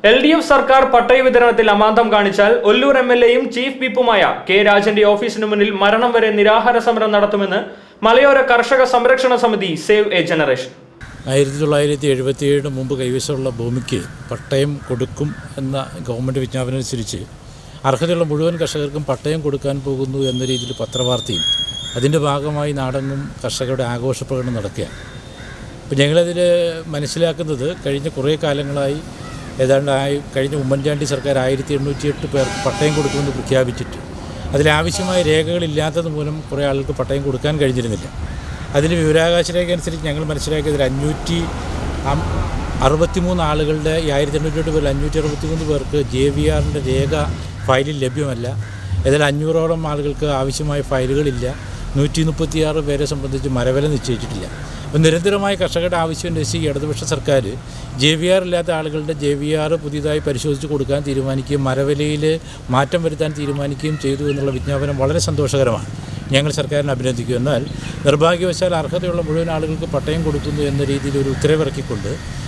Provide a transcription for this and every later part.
L D F സർക്കാർ പട്ടയ വിതരണത്തിൽ അമാന്തം കാണിച്ചാൽ ഒല്ലൂർ എം എൽ എയും ചീഫ് വിപ്പുമായ കെ രാജന്റെ ഓഫീസിനു മുന്നിൽ മരണം വരെ നിരാഹാര സമരം നടത്തുമെന്ന് മലയോര കർഷക സംരക്ഷണ സമിതി സേവ് എ ജനറേഷൻ ആയിരത്തി തൊള്ളായിരത്തി എഴുപത്തിയേഴിന് മുമ്പ് കൈവശമുള്ള ഭൂമിക്ക് പട്ടയം കൊടുക്കും എന്ന ഗവൺമെൻറ് വിജ്ഞാപനം അനുസരിച്ച് അർഹതയുള്ള മുഴുവൻ കർഷകർക്കും പട്ടയം കൊടുക്കാൻ പോകുന്നു എന്ന രീതിയിൽ പത്രവാർത്തയും അതിൻ്റെ ഭാഗമായി നാടെങ്ങും കർഷകരുടെ ആഘോഷപ്രകടനം നടക്കുകയാണ് അപ്പോൾ ഞങ്ങളതിൽ മനസ്സിലാക്കുന്നത് കഴിഞ്ഞ കുറേ കാലങ്ങളായി ഏതാണ്ട് ആയി കഴിഞ്ഞ ഉമ്മൻചാണ്ടി സർക്കാർ ആയിരത്തി എണ്ണൂറ്റിയെട്ട് പേർക്ക് പട്ടയം കൊടുക്കുമെന്ന് പ്രഖ്യാപിച്ചിട്ട് അതിലാവശ്യമായ രേഖകളില്ലാത്തത് മൂലം കുറേ ആൾക്ക് പട്ടയം കൊടുക്കാൻ കഴിഞ്ഞിരുന്നില്ല അതിന് വിവരാവകാശ രേഖ അനുസരിച്ച് ഞങ്ങൾ മനസ്സിലാക്കിയതിൽ അഞ്ഞൂറ്റി അം- അറുപത്തിമൂന്ന് ആളുകളുടെ ഈ ആയിരത്തി എണ്ണൂറ്റി പേരിൽ അഞ്ഞൂറ്റി അറുപത്തിമൂന്ന് പേർക്ക് ജെ വി ആറിൻ്റെ രേഖ ഫയലിൽ ലഭ്യമല്ല ഏതായാലും അഞ്ഞൂറോളം ആളുകൾക്ക് ആവശ്യമായ ഫയലുകളില്ല നൂറ്റി മുപ്പത്തിയാറ് പേരെ സംബന്ധിച്ച് മരവില നിശ്ചയിച്ചിട്ടില്ല അപ്പോൾ നിരന്തരമായ കർഷകരുടെ ആവശ്യം അന്വേഷിച്ച് ഈ ഇടതുപക്ഷ സർക്കാർ ജെ വി ആർ ഇല്ലാത്ത ആളുകളുടെ ജെ വി ആർ പുതിയതായി പരിശോധിച്ച് കൊടുക്കാൻ തീരുമാനിക്കുകയും മരവിലയിൽ മാറ്റം വരുത്താൻ തീരുമാനിക്കുകയും ചെയ്തു എന്നുള്ള വിജ്ഞാപനം വളരെ സന്തോഷകരമാണ് ഞങ്ങൾ സർക്കാരിനെ അഭിനന്ദിക്കും എന്നാൽ നിർഭാഗ്യവശാൽ അർഹതയുള്ള മുഴുവൻ ആളുകൾക്ക് പട്ടയം കൊടുക്കുന്നു എന്ന രീതിയിൽ ഒരു ഉത്തരവിറക്കിക്കൊണ്ട്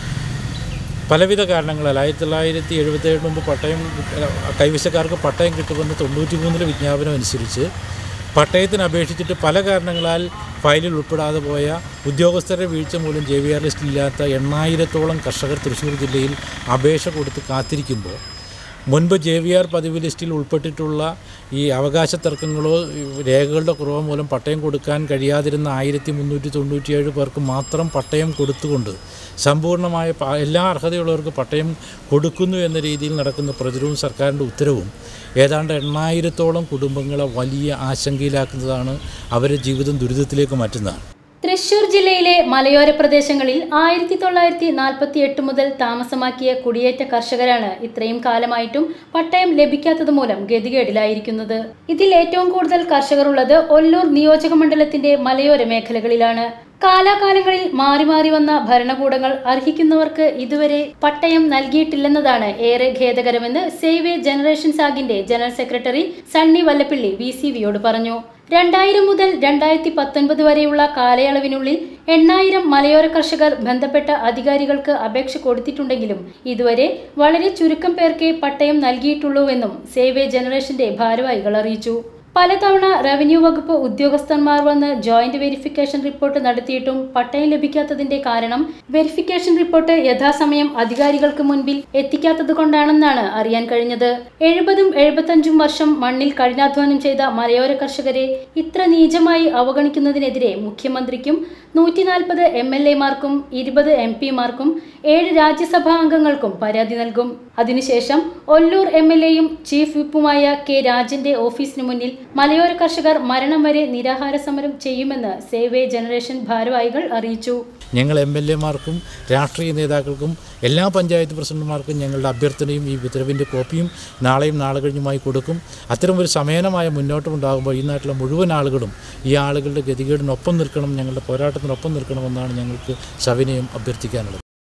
പലവിധ കാരണങ്ങളാൽ ആയിരത്തി തൊള്ളായിരത്തി എഴുപത്തേഴിന് മുമ്പ് പട്ടയം അല്ല, കൈവശക്കാർക്ക് പട്ടയം കിട്ടുമെന്ന് തൊണ്ണൂറ്റി മൂന്നിലെ വിജ്ഞാപനം അനുസരിച്ച് പട്ടയത്തിന് അപേക്ഷിച്ചിട്ട് പല കാരണങ്ങളാൽ ഫയലിൽ ഉൾപ്പെടാതെ പോയ ഉദ്യോഗസ്ഥരുടെ വീഴ്ച മൂലം ജെ വി ആർ ലിസ്റ്റിലില്ലാത്ത എണ്ണായിരത്തോളം കർഷകർ തൃശ്ശൂർ ജില്ലയിൽ അപേക്ഷ കൊടുത്ത് കാത്തിരിക്കുമ്പോൾ മുൻപ് ജെ വി ആർ പതിവ് ലിസ്റ്റിൽ ഉൾപ്പെട്ടിട്ടുള്ള ഈ അവകാശ തർക്കങ്ങളോ ഈ രേഖകളുടെ കുറവ് മൂലം പട്ടയം കൊടുക്കാൻ കഴിയാതിരുന്ന ആയിരത്തി മുന്നൂറ്റി തൊണ്ണൂറ്റിയേഴ് പേർക്ക് മാത്രം പട്ടയം കൊടുത്തുകൊണ്ട് സമ്പൂർണ്ണമായ പ- എല്ലാ അർഹതയുള്ളവർക്ക് പട്ടയം കൊടുക്കുന്നു എന്ന രീതിയിൽ നടക്കുന്ന പ്രതിരവും സർക്കാരിൻ്റെ ഉത്തരവും ഏതാണ്ട് എണ്ണായിരത്തോളം കുടുംബങ്ങളെ വലിയ ആശങ്കയിലാക്കുന്നതാണ് അവരുടെ ജീവിതം ദുരിതത്തിലേക്ക് മാറ്റുന്നതാണ് തൃശൂർ ജില്ലയിലെ മലയോര പ്രദേശങ്ങളിൽ ആയിരത്തി തൊള്ളായിരത്തി നാൽപ്പത്തി എട്ട് മുതൽ താമസമാക്കിയ കുടിയേറ്റ കർഷകരാണ് ഇത്രയും കാലമായിട്ടും പട്ടയം ലഭിക്കാത്തത് മൂലം ഗതികേടിലായിരിക്കുന്നത് ഇതിൽ ഏറ്റവും കൂടുതൽ കർഷകർ ഉള്ളത് ഒല്ലൂർ നിയോജക മണ്ഡലത്തിന്റെ മലയോര മേഖലകളിലാണ് കാലാകാലങ്ങളിൽ മാറി മാറി വന്ന ഭരണകൂടങ്ങൾ അർഹിക്കുന്നവർക്ക് ഇതുവരെ പട്ടയം നൽകിയിട്ടില്ലെന്നതാണ് ഏറെ ഖേദകരമെന്ന് സേവ് എ ജനറേഷൻ സാഗിന്റെ general secretary Sunny Vallappilly V C വിയോട് പറഞ്ഞു രണ്ടായിരം മുതൽ രണ്ടായിരത്തി പത്തൊൻപത് വരെയുള്ള കാലയളവിനുള്ളിൽ എണ്ണായിരം മലയോര കർഷകർ ബന്ധപ്പെട്ട അധികാരികൾക്ക് അപേക്ഷ കൊടുത്തിട്ടുണ്ടെങ്കിലും ഇതുവരെ വളരെ ചുരുക്കം പേർക്കേ പട്ടയം നൽകിയിട്ടുള്ളൂവെന്നും സേവ് എ ജനറേഷന്റെ ഭാരവാഹികൾ അറിയിച്ചു പലതവണ റവന്യൂ വകുപ്പ് ഉദ്യോഗസ്ഥന്മാർ വന്ന് ജോയിന്റ് വെരിഫിക്കേഷൻ റിപ്പോർട്ട് നടത്തിയിട്ടും പട്ടയം ലഭിക്കാത്തതിന്റെ കാരണം വെരിഫിക്കേഷൻ റിപ്പോർട്ട് യഥാസമയം അധികാരികൾക്ക് മുൻപിൽ എത്തിക്കാത്തത് കൊണ്ടാണെന്നാണ് അറിയാൻ കഴിഞ്ഞത് എഴുപതും എഴുപത്തഞ്ചും വർഷം മണ്ണിൽ കഠിനാധ്വാനം ചെയ്ത മലയോര കർഷകരെ ഇത്ര നീചമായി അവഗണിക്കുന്നതിനെതിരെ മുഖ്യമന്ത്രിക്കും നൂറ്റി നാൽപ്പത് എം എൽ എമാർക്കും ഇരുപത് എം പിമാർക്കും ഏഴ് രാജ്യസഭാ അംഗങ്ങൾക്കും പരാതി നൽകും അതിനുശേഷം ഒല്ലൂർ എം എൽ എയും ചീഫ് വിപ്പുമായ കെ രാജന്റെ ഓഫീസിന് മുന്നിൽ മലയോര കർഷകർ മരണം വരെ നിരാഹാര സമരം ചെയ്യുമെന്ന് സേവ് എ ജനറേഷൻ ഭാരവാഹികൾ അറിയിച്ചു ഞങ്ങൾ എം എൽ എമാർക്കും രാഷ്ട്രീയ നേതാക്കൾക്കും എല്ലാ പഞ്ചായത്ത് പ്രസിഡന്റുമാർക്കും ഞങ്ങളുടെ അഭ്യർത്ഥനയും ഈ ഉത്തരവിൻ്റെ കോപ്പിയും നാളെയും നാളെ കഴിഞ്ഞുമായി കൊടുക്കും അത്തരം ഒരു സമയനമായ മുന്നോട്ടമുണ്ടാകുമ്പോൾ ഈ നാട്ടിലെ മുഴുവൻ ആളുകളും ഈ ആളുകളുടെ ഗതികേടിനൊപ്പം നിൽക്കണം ഞങ്ങളുടെ പോരാട്ടത്തിനൊപ്പം നിൽക്കണമെന്നാണ് ഞങ്ങൾക്ക് സവിനയം അഭ്യർത്ഥിക്കാനുള്ളത്